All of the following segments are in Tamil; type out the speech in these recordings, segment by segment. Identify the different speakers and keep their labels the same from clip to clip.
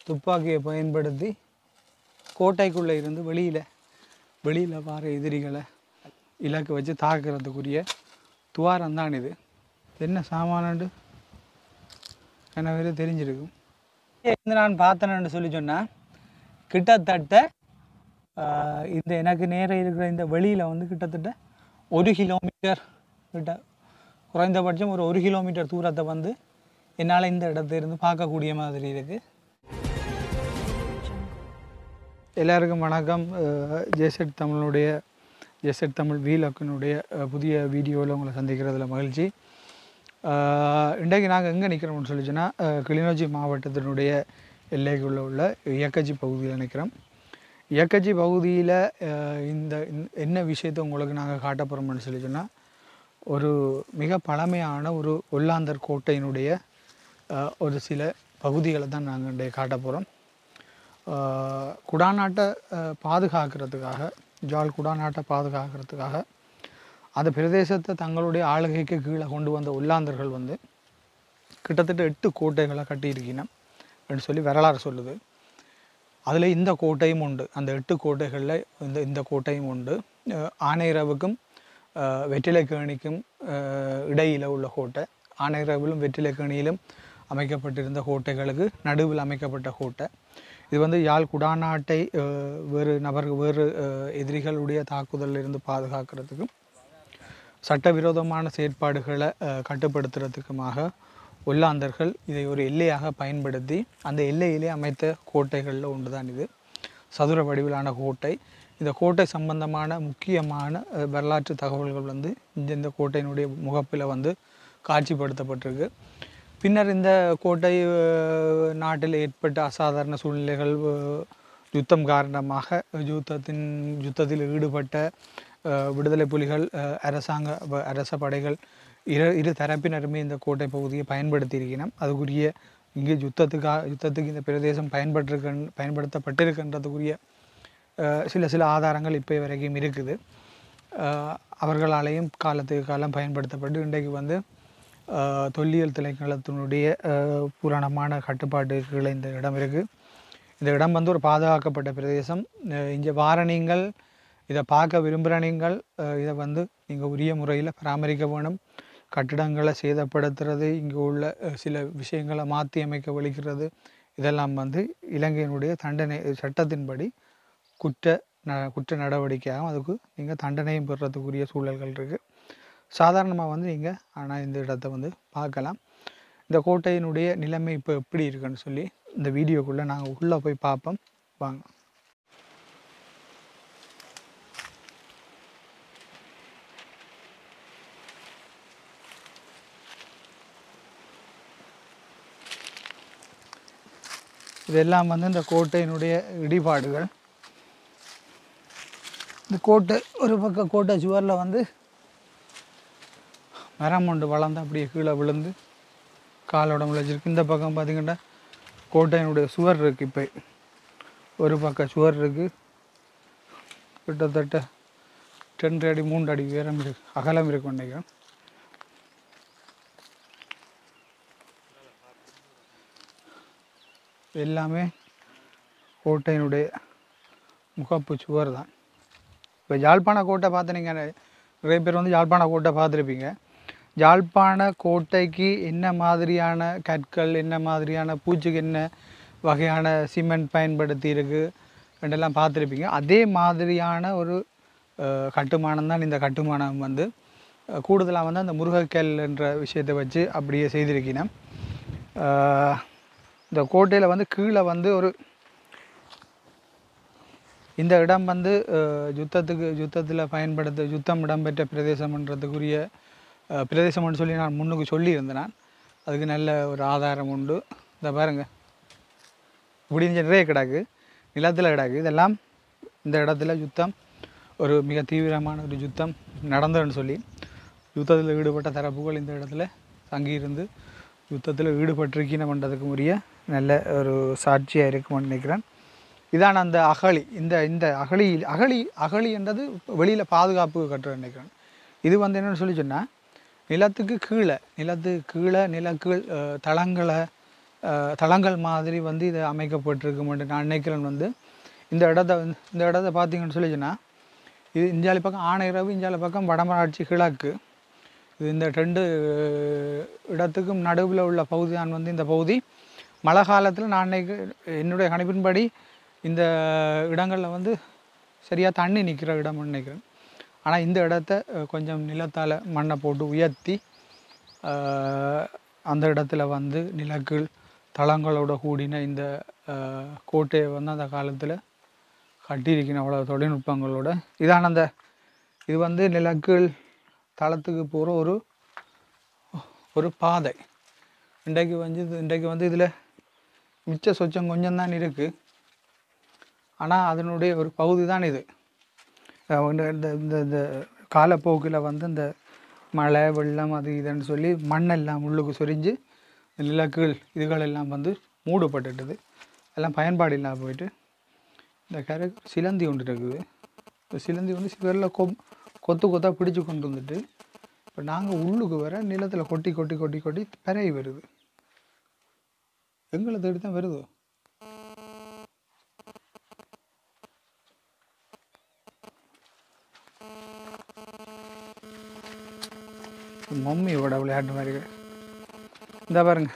Speaker 1: துப்பாக்கியை பயன்படுத்தி கோட்டைக்குள்ளே இருந்து வெளியில் வெளியில் வர எதிரிகளை இலக்கு வச்சு தாக்குறதுக்குரிய துவாரம் தான் இது என்ன சாமானண்டு எனக்கு தெரிஞ்சிருக்கும் இந்த நான் பார்த்தேன்னு சொல்லி சொன்னால் கிட்டத்தட்ட ஆஹ், இந்த எனக்கு நேரம் இருக்கிற இந்த வெளியில் வந்து கிட்டத்தட்ட ஒரு கிலோமீட்டர் கிட்ட குறைந்தபட்சம் ஒரு ஒரு கிலோமீட்டர் தூரத்தை வந்து என்னால் இந்த இடத்துல இருந்து பார்க்கக்கூடிய மாதிரி இருக்குது எல்லாருக்கும் வணக்கம் ஜேசெட் தமிழுடைய ஜேசெட் தமிழ் வீலக்கனுடைய புதிய வீடியோவில் உங்களை சந்திக்கிறதுல மகிழ்ச்சி அஹ், இன்றைக்கு நாங்கள் எங்கே நிற்கிறோம்னு சொல்லிச்சுன்னா அஹ், கிளிநொச்சி மாவட்டத்தினுடைய எல்லைக்குள்ள உள்ள இயக்கச்சி பகுதியில் நிற்கிறோம் இயக்கச்சி பகுதியில் இந்த இந்த- என்ன விஷயத்தை உங்களுக்கு நாங்கள் காட்ட போகிறோம்னு சொல்லி சொன்னால் ஒரு மிக பழமையான ஒரு ஒல்லாந்தர் கோட்டையினுடைய அஹ், ஒரு சில பகுதிகளை தான் நாங்கள் இன்றைய காட்ட போகிறோம் குடாநாட்டை அஹ், பாதுகாக்கிறதுக்காக ஜாழ் குடாநாட்டை பாதுகாக்கிறதுக்காக அந்த பிரதேசத்தை தங்களுடைய ஆளுகைக்கு கீழே கொண்டு வந்த ஒல்லாந்தர்கள் வந்து கிட்டத்தட்ட எட்டு கோட்டைகளை கட்டியிருக்கணும் அப்படின்னு சொல்லி வரலாறு சொல்லுது அதில் இந்த கோட்டையும் உண்டு அந்த எட்டு கோட்டைகளில் இந்த இந்த கோட்டையும் உண்டு அஹ் ஆனையிரவுக்கும் அஹ் வெற்றிலைக்கேணிக்கும் அஹ் இடையில உள்ள கோட்டை ஆனையிரவிலும் வெற்றிலைக்கேணியிலும் அமைக்கப்பட்டிருந்த கோட்டைகளுக்கு நடுவில் அமைக்கப்பட்ட கோட்டை இது வந்து யாழ் குடாநாட்டை அஹ் வேறு நபர் வேறு அஹ் எதிரிகளுடைய தாக்குதலில் இருந்து பாதுகாக்கிறதுக்கும் சட்டவிரோதமான செயற்பாடுகளை அஹ், கட்டுப்படுத்துறதுக்குமாக ஒல்லாந்தர்கள் இதை ஒரு எல்லையாக பயன்படுத்தி அந்த எல்லையிலே அமைத்த கோட்டைகளில் ஒன்று தான் இது சதுர வடிவிலான கோட்டை இந்த கோட்டை சம்பந்தமான முக்கியமான அஹ், வரலாற்று தகவல்கள் வந்து இந்த இந்த கோட்டையினுடைய முகப்பில் வந்து காட்சிப்படுத்தப்பட்டிருக்கு பின்னர் இந்த கோட்டை அஹ், நாட்டில் ஏற்பட்ட அசாதாரண சூழ்நிலைகள் அஹ், யுத்தம் காரணமாக யுத்தத்தின் யுத்தத்தில் ஈடுபட்ட அஹ், விடுதலை புலிகள் அஹ், அரசாங்க வ- அரச படைகள் இரு இரு தரப்பினருமே இந்த கோட்டை பகுதியை பயன்படுத்தியிருக்கணும் அதுக்குரிய இங்கே யுத்தத்துக்காக யுத்தத்துக்கு இந்த பிரதேசம் பயன்பட்டிருக்கன் பயன்படுத்தப்பட்டிருக்கின்றதுக்குரிய அஹ், சில சில ஆதாரங்கள் இப்போ வரைக்கும் இருக்குது அஹ், அவர்களாலேயும் காலத்துக்கு காலம் பயன்படுத்தப்பட்டு இன்றைக்கு வந்து அஹ், தொல்லியல் திணைக்களத்தினுடைய அஹ், பூரணமான கட்டுப்பாட்டுக்குள்ள இந்த இடம் இருக்குது இந்த இடம் வந்து ஒரு பாதுகாக்கப்பட்ட பிரதேசம் அஹ், இங்கே வார நீங்கள் இதை பார்க்க விரும்புகிற நீங்கள் அஹ், இதை வந்து நீங்கள் உரிய முறையில் பராமரிக்க வேணும் கட்டிடங்களை சேதப்படுத்துறது இங்கே உள்ள அஹ், சில விஷயங்களை மாற்றி அமைக்க வலிக்கிறது இதெல்லாம் வந்து இலங்கையினுடைய தண்டனை சட்டத்தின்படி குற்ற ந குற்ற நடவடிக்கையாகும் அதுக்கு நீங்கள் தண்டனையும் பெறுறதுக்குரிய சூழல்கள் இருக்குது சாதாரணமாக வந்து நீங்கள் ஆனால் இந்த இடத்த வந்து பார்க்கலாம் இந்த கோட்டையினுடைய நிலைமை இப்போ எப்படி இருக்குன்னு சொல்லி இந்த வீடியோக்குள்ளே நாங்கள் உள்ளே போய் பார்ப்போம் வாங்க இதெல்லாம் வந்து இந்த கோட்டையினுடைய இடிபாடுகள் இந்த கோட்டை ஒரு பக்கம் கோட்டை சுவரில் வந்து மரம் ஒன்று வளர்ந்து அப்படியே கீழே விழுந்து காலோட முளைச்சிருக்கு இந்த பக்கம் பார்த்தீங்கன்னா கோட்டையினுடைய சுவர் இருக்குது இப்போ ஒரு பக்கம் சுவர் இருக்குது கிட்டத்தட்ட ரெண்டு அடி மூன்று அடி உயரம் இருக்கு அகலம் இருக்கும் நினைக்கிறேன் எல்லாமே கோட்டையினுடைய முகப்பு சுவர் தான் இப்போ யாழ்ப்பாண கோட்டை பார்த்து நீங்கள் நிறைய பேர் வந்து யாழ்ப்பாண கோட்டை பார்த்துருப்பீங்க யாழ்ப்பாண கோட்டைக்கு என்ன மாதிரியான கற்கள் என்ன மாதிரியான பூச்சிக்கு என்ன வகையான சிமெண்ட் பயன்படுத்தி இருக்கு ரெண்டெல்லாம் பார்த்துருப்பீங்க அதே மாதிரியான ஒரு அஹ், கட்டுமானம் தான் இந்த கட்டுமானம் வந்து கூடுதலாக வந்து அந்த முருகக்கல் என்ற விஷயத்தை வச்சு அப்படியே செய்திருக்கிறேன் அஹ், இந்த கோட்டையில் வந்து கீழே வந்து ஒரு இந்த இடம் வந்து அஹ், யுத்தத்துக்கு யுத்தத்தில் பயன்படுத்த யுத்தம் இடம்பெற்ற பிரதேசம்ன்றதுக்குரிய அஹ், பிரதேசம்னு சொல்லி நான் முன்னுக்கு சொல்லியிருந்தேன் நான் அதுக்கு நல்ல ஒரு ஆதாரம் உண்டு இந்த பாருங்க இப்படி நிறைய கிடக்கு நிலத்தில் கிடக்கு இதெல்லாம் இந்த இடத்துல யுத்தம் ஒரு மிக தீவிரமான ஒரு யுத்தம் நடந்ததுன்னு சொல்லி யுத்தத்தில் ஈடுபட்ட தரப்புகள் இந்த இடத்துல தங்கியிருந்து யுத்தத்தில் ஈடுபட்டிருக்கணுன்றதுக்கு உரிய நல்ல ஒரு சாட்சியாக இருக்கும்னு நினைக்கிறேன் இதான் அந்த அகழி இந்த இந்த அகழி அகழி அகழி என்றது வெளியில் பாதுகாப்பு கட்டுற நினைக்கிறேன் இது வந்து என்னென்னு சொல்லி சொன்னால் நிலத்துக்கு கீழே நிலத்துக்கு கீழே நிலக்கீழ் அஹ், தளங்களை அஹ், தளங்கள் மாதிரி வந்து இது அமைக்கப்பட்டிருக்கும் என்று நான் நினைக்கிறேன் வந்து இந்த இடத்த வந்து இந்த இடத்த பார்த்தீங்கன்னு சொல்லிச்சுன்னா இது இந்தியாவில் பக்கம் ஆணையரவு இந்தியாவில் பக்கம் வடமராட்சி கிழக்கு இது இந்த ரெண்டு இடத்துக்கும் நடுவில் உள்ள பகுதி தான் வந்து இந்த பகுதி மழை காலத்தில் நான் நினைக்க என்னுடைய கணிப்பின்படி இந்த இடங்களில் வந்து சரியாக தண்ணி நிற்கிற இடம்னு நினைக்கிறேன் ஆனால் இந்த இடத்த அஹ், கொஞ்சம் நிலத்தால் மண்ணை போட்டு உயர்த்தி அஹ், அந்த இடத்துல வந்து நிலக்கீழ் தளங்களோட கூடின இந்த அஹ், கோட்டையை வந்து அந்த காலத்தில் கட்டியிருக்கணும் அவ்வளோ தொழில்நுட்பங்களோட இதான அந்த இது வந்து நிலக்கீழ் தளத்துக்கு போகிற ஒரு ஒரு பாதை இன்றைக்கு வந்து இது- இன்றைக்கு வந்து இதில் மிச்ச சொச்சம் கொஞ்சம் தான் இருக்குது ஆனால் அதனுடைய ஒரு பகுதி தான் இது அஹ் இந்த இந்த இந்த இந்த காலப்போக்கில் வந்து இந்த மழை வெள்ளம் அது இதுன்னு சொல்லி மண்ணெல்லாம் உள்ளுக்கு சொரிஞ்சு நிலக்கீழ் இதுகள் எல்லாம் வந்து மூடப்பட்டுட்டுது எல்லாம் பயன்பாடு இல்லாமல் போயிட்டு இந்த கரை சிலந்தி ஒன்று இருக்குது இந்த சிலந்தி வந்து சிவரில் கொ கொத்து கொத்தாக பிடிச்சு கொண்டு வந்துட்டு இப்போ நாங்கள் உள்ளுக்கு வர நிலத்தில் கொட்டி கொட்டி கொட்டி கொட்டி பிறகு வருது எங்களை தேடி தான் வருது மம்மியோட விளையாட்டு மாதிரி இருக்கு. இந்தா பாருங்க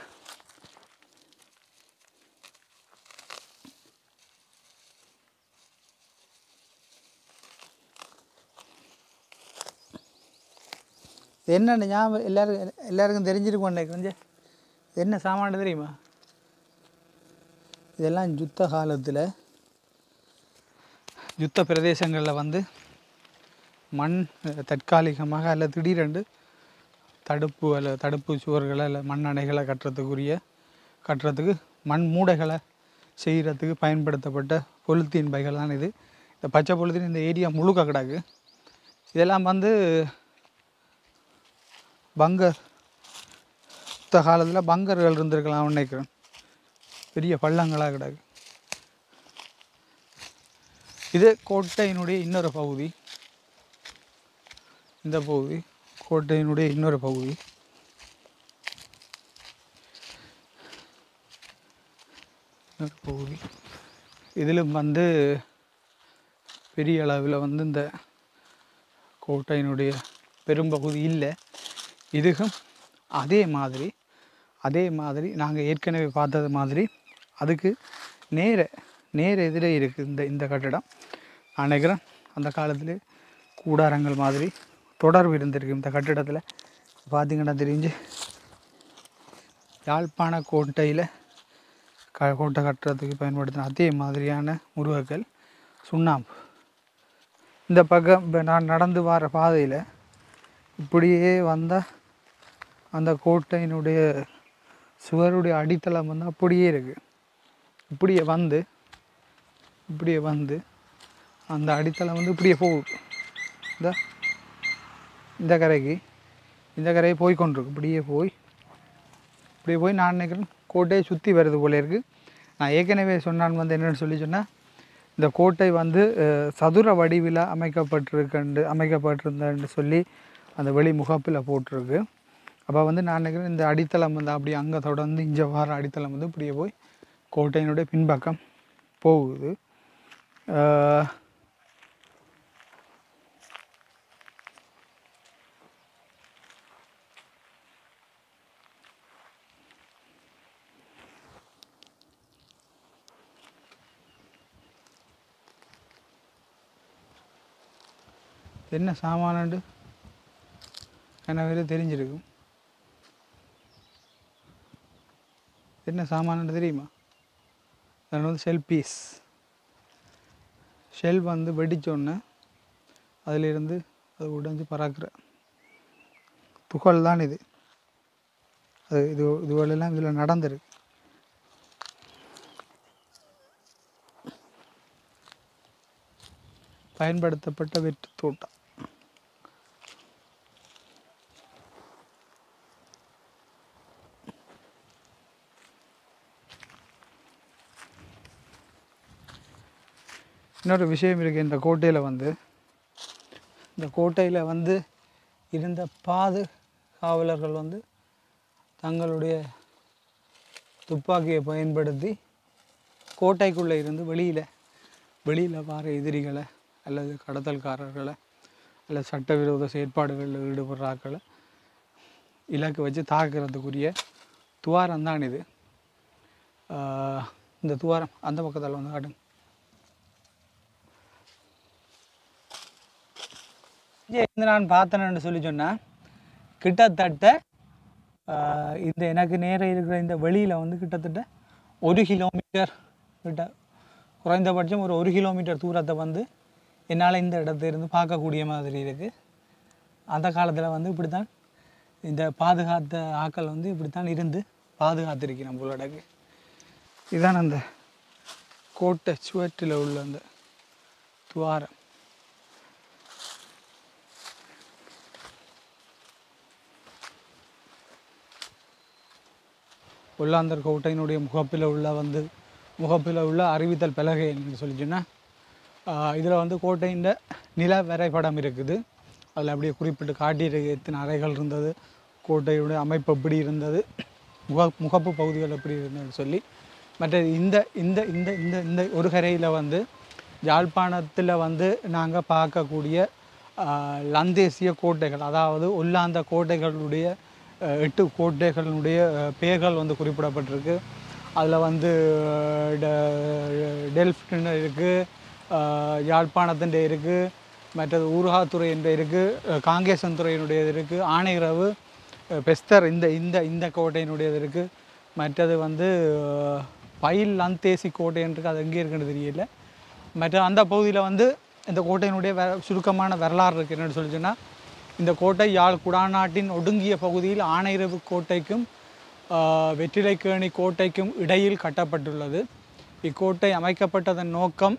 Speaker 1: இது என்னன்னு ஞாபகம் எல்லாருக்கும் எல்லாருக்கும் தெரிஞ்சிருக்கும் நினைக்கிறேன் இது என்ன சாமான் தெரியுமா இதெல்லாம் யுத்த காலத்தில் யுத்த பிரதேசங்களில் வந்து மண் அஹ், தற்காலிகமாக அல்ல திடீரென்று தடுப்பு அல்ல தடுப்பு சுவர்களை அல்ல மண் அணைகளை கட்டுறதுக்குரிய கட்டுறதுக்கு மண் மூடைகளை செய்கிறதுக்கு பயன்படுத்தப்பட்ட பொலித்தீன் பைகள் தான் இது இந்த பச்சை பொலித்தீன் இந்த ஏரியா முழுக்க கிடக்கு இதெல்லாம் வந்து பங்கர் யுத்த காலத்தில் பங்கர்கள் இருந்திருக்கலாம் நினைக்கிறேன் பெரிய பள்ளங்களாக கிடக்கு இது கோட்டையினுடைய இன்னொரு பகுதி இந்த பகுதி கோட்டையினுடைய இன்னொரு பகுதி இன்னொரு பகுதி இதிலும் வந்து பெரிய அளவில் வந்து இந்த கோட்டையினுடைய பெரும்பகுதி இல்லை இதுக்கும் அதே மாதிரி அதே மாதிரி நாங்கள் ஏற்கனவே பார்த்தது மாதிரி அதுக்கு நேர நேர எதிரே இருக்குது இந்த இந்த கட்டடம் நான் நினைக்கிறேன் அந்த காலத்தில் கூடாரங்கள் மாதிரி தொடர்பு இருந்திருக்கு இந்த கட்டிடத்தில் பார்த்தீங்கன்னா தெரிஞ்சு யாழ்ப்பாண கோட்டையில் க கோட்டை கட்டுறதுக்கு பயன்படுத்தின அதே மாதிரியான முருகக்கல் சுண்ணாம்பு இந்த பக்கம் இப்போ நான் நடந்து வர பாதையில் இப்படியே வந்தால் அந்த கோட்டையினுடைய சுவருடைய அடித்தளம் வந்து அப்படியே இருக்குது இப்படியே வந்து இப்படியே வந்து அந்த அடித்தளம் வந்து இப்படியே போகுது இந்த இந்த கரைக்கு இந்த கரையை போய் கொண்டிருக்கு இப்படியே போய் இப்படியே போய் நான் நினைக்கிறேன் கோட்டையை சுற்றி வருது போல இருக்குது நான் ஏற்கனவே சொன்னான் வந்து என்னென்னு சொல்லி சொன்னால் இந்த கோட்டை வந்து அஹ், சதுர வடிவில் அமைக்கப்பட்டிருக்கண்டு அமைக்கப்பட்டிருந்தன்னு சொல்லி அந்த வெளி முகப்பில் போட்டிருக்கு அப்போ வந்து நான் நினைக்கிறேன் இந்த அடித்தளம் வந்து அப்படியே அங்கே தொடர்ந்து இங்கே வர அடித்தளம் வந்து இப்படியே போய் கோட்டையினுடைய பின்பக்கம் போகுது அஹ், என்ன சாமானண்டு எனக்கு தெரிஞ்சிருக்கும் என்ன சாமானண்டு தெரியுமா அது வந்து ஷெல் பீஸ் ஷெல் வந்து வெடிச்சோடனே அதிலிருந்து அது உடைஞ்சு பறக்கிற துகள் தான் இது அது இது இதுவெல்லாம் இதில் நடந்திருக்கு பயன்படுத்தப்பட்ட வெற்று தோட்டம் இன்னொரு விஷயம் இருக்குது இந்த கோட்டையில் வந்து இந்த கோட்டையில் வந்து இருந்த பாதுகாவலர்கள் வந்து தங்களுடைய துப்பாக்கியை பயன்படுத்தி கோட்டைக்குள்ளே இருந்து வெளியில் வெளியில் வர எதிரிகளை அல்லது கடத்தல்காரர்களை அல்லது சட்டவிரோத செயற்பாடுகளில் ஈடுபடுற ஆட்களை இலக்கு வச்சு தாக்குறதுக்குரிய துவாரம் தான் இது ஆஹ் இந்த துவாரம் அந்த பக்கத்தில் வந்து காட்டுங்க இங்கே இருந்து நான் பார்த்தேன்னு சொல்லி சொன்னேன் கிட்டத்தட்ட ஆஹ் இந்த எனக்கு நேரம் இருக்கிற இந்த வெளியில் வந்து கிட்டத்தட்ட ஒரு கிலோமீட்டர் கிட்ட குறைந்தபட்சம் ஒரு ஒரு கிலோமீட்டர் தூரத்தை வந்து என்னால் இந்த இடத்துல இருந்து பார்க்கக்கூடிய மாதிரி இருக்குது அந்த காலத்தில் வந்து இப்படி தான் இந்த பாதுகாத்த ஆக்கள் வந்து இப்படி தான் இருந்து பாதுகாத்திருக்கிறேன் புல்லடக்கு இதான் அந்த கோட்டை சுவற்றில் உள்ள அந்த துவாரம் உள்ளாந்தர் கோட்டையினுடைய முகப்பில் உள்ள வந்து முகப்பில் உள்ள அறிவித்தல் பலகை என்று சொல்லிச்சுன்னா இதில் வந்து கோட்டையின் நில வரைபடம் இருக்குது அதில் அப்படியே குறிப்பிட்டு காட்டியிருக்கு எத்தனை அறைகள் இருந்தது கோட்டையுடைய அமைப்பு எப்படி இருந்தது முக முகப்பு பகுதிகள் எப்படி இருந்ததுன்னு சொல்லி மற்ற இந்த இந்த இந்த இந்த இந்த ஒரு கரையில் வந்து யாழ்ப்பாணத்தில் வந்து நாங்கள் பார்க்கக்கூடிய ஆஹ், லந்தேசிய கோட்டைகள் அதாவது உள்ளாந்த கோட்டைகளுடைய அஹ், எட்டு கோட்டைகளுடைய அஹ், பெயர்கள் வந்து குறிப்பிடப்பட்டிருக்கு அதில் வந்து அஹ், டெ- டெல்ஃப்டின் இருக்குது யாழ்ப்பாணத்தின் இருக்குது மற்றது ஊர்காத்துறை என்ற இருக்குது காங்கேசன் துறையினுடையது இருக்குது ஆணையரவு அஹ், பெஸ்தர் இந்த இந்த இந்த கோட்டையினுடையது இருக்குது மற்றது வந்து அஹ், பயில் லந்தேசி கோட்டைன்றது அது எங்கே இருக்குன்னு தெரியல மற்ற அந்த பகுதியில் வந்து இந்த கோட்டையினுடைய வ சுருக்கமான வரலாறு இருக்குது என்னென்னு சொல்லி சொன்னா, இந்த கோட்டை யாழ் குடாநாட்டின் ஒடுங்கிய பகுதியில் ஆணையரவு கோட்டைக்கும் ஆஹ், வெற்றிலைக்கேணி கோட்டைக்கும் இடையில் கட்டப்பட்டுள்ளது இக்கோட்டை அமைக்கப்பட்டதன் நோக்கம்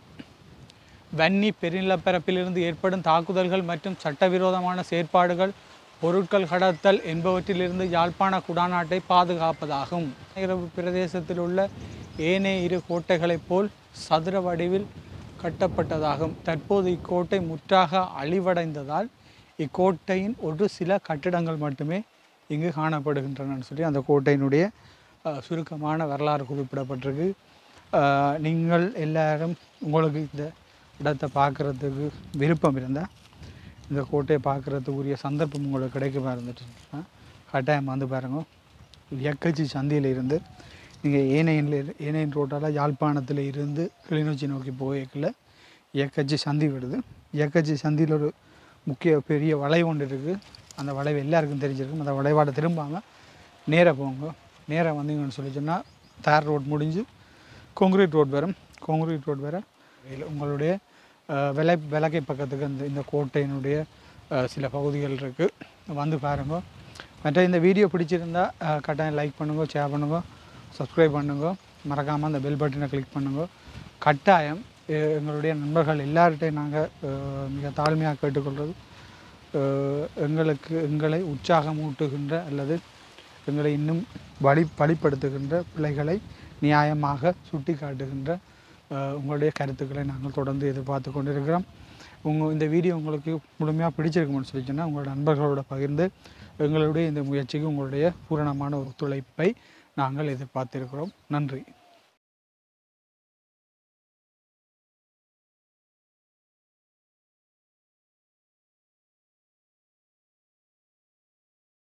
Speaker 1: வன்னி பெருநிலப்பரப்பிலிருந்து ஏற்படும் தாக்குதல்கள் மற்றும் சட்டவிரோதமான செயற்பாடுகள் பொருட்கள் கடத்தல் என்பவற்றிலிருந்து யாழ்ப்பாண குடாநாட்டை பாதுகாப்பதாகும் இரவு பிரதேசத்தில் உள்ள ஏனைய இரு கோட்டைகளைப் போல் சதுர வடிவில் கட்டப்பட்டதாகும் தற்போது இக்கோட்டை முற்றாக அழிவடைந்ததால் இக்கோட்டையின் ஒரு சில கட்டிடங்கள் மட்டுமே இங்கு காணப்படுகின்றன சொல்லி அந்த கோட்டையினுடைய அஹ், சுருக்கமான வரலாறு குறிப்பிடப்பட்டிருக்கு அஹ், நீங்கள் எல்லாரும் உங்களுக்கு இந்த இடத்தை பார்க்குறதுக்கு விருப்பம் இருந்தால் இந்த கோட்டையை பார்க்குறதுக்குரிய சந்தர்ப்பம் உங்களுக்கு கிடைக்குமா இருந்துச்சுன்னா கட்டாயம் வந்து பாருங்க எக்கச்சி சந்தியில் இருந்து நீங்கள் ஏனையன்ல இரு- ஏனையன் ரோட்டால் யாழ்ப்பாணத்தில் இருந்து கிளிநொச்சி நோக்கி போகல ஏக்கச்சி சந்தி விடுது ஏக்கச்சி சந்தியில் ஒரு முக்கிய பெரிய வளைவு ஒன்று இருக்குது அந்த வளைவு எல்லாருக்கும் தெரிஞ்சிருக்கும் அந்த வளைவாட திரும்பாமல் நேராக போங்க நேராக வந்தீங்கன்னு சொல்லி சொன்னால் தார் ரோட் முடிஞ்சு கான்கிரீட் ரோட் வரும் கான்கிரீட் ரோட் வர இல்ல, உங்களுடைய அஹ், விலை விலகை பக்கத்துக்கு அந்த இந்த கோட்டையினுடைய அஹ், சில பகுதிகள் இருக்குது வந்து பாருங்க மற்ற இந்த வீடியோ பிடிச்சிருந்தா அஹ், கட்டாயம் லைக் பண்ணுங்க ஷேர் பண்ணுங்க சப்ஸ்கிரைப் பண்ணுங்க மறக்காமல் அந்த பெல் பட்டனை கிளிக் பண்ணுங்க கட்டாயம் அஹ், எங்களுடைய நண்பர்கள் எல்லார்கிட்டையும் நாங்கள் மிக தாழ்மையாக கேட்டுக்கொள்வது அஹ், எங்களுக்கு எங்களை உற்சாகமூட்டுகின்ற அல்லது எங்களை இன்னும் வழி வழிப்படுத்துகின்ற பிள்ளைகளை நியாயமாக சுட்டி காட்டுகின்ற அஹ், உங்களுடைய கருத்துக்களை நாங்கள் தொடர்ந்து எதிர்பார்த்து கொண்டிருக்கிறோம் உங்கள் இந்த வீடியோ உங்களுக்கு முழுமையாக பிடிச்சிருக்குமென்னு சொல்லி சொன்னால் உங்களோட நண்பர்களோட பகிர்ந்து எங்களுடைய இந்த முயற்சிக்கு உங்களுடைய பூரணமான ஒத்துழைப்பை நாங்கள் எதிர்பார்த்திருக்கிறோம் நன்றி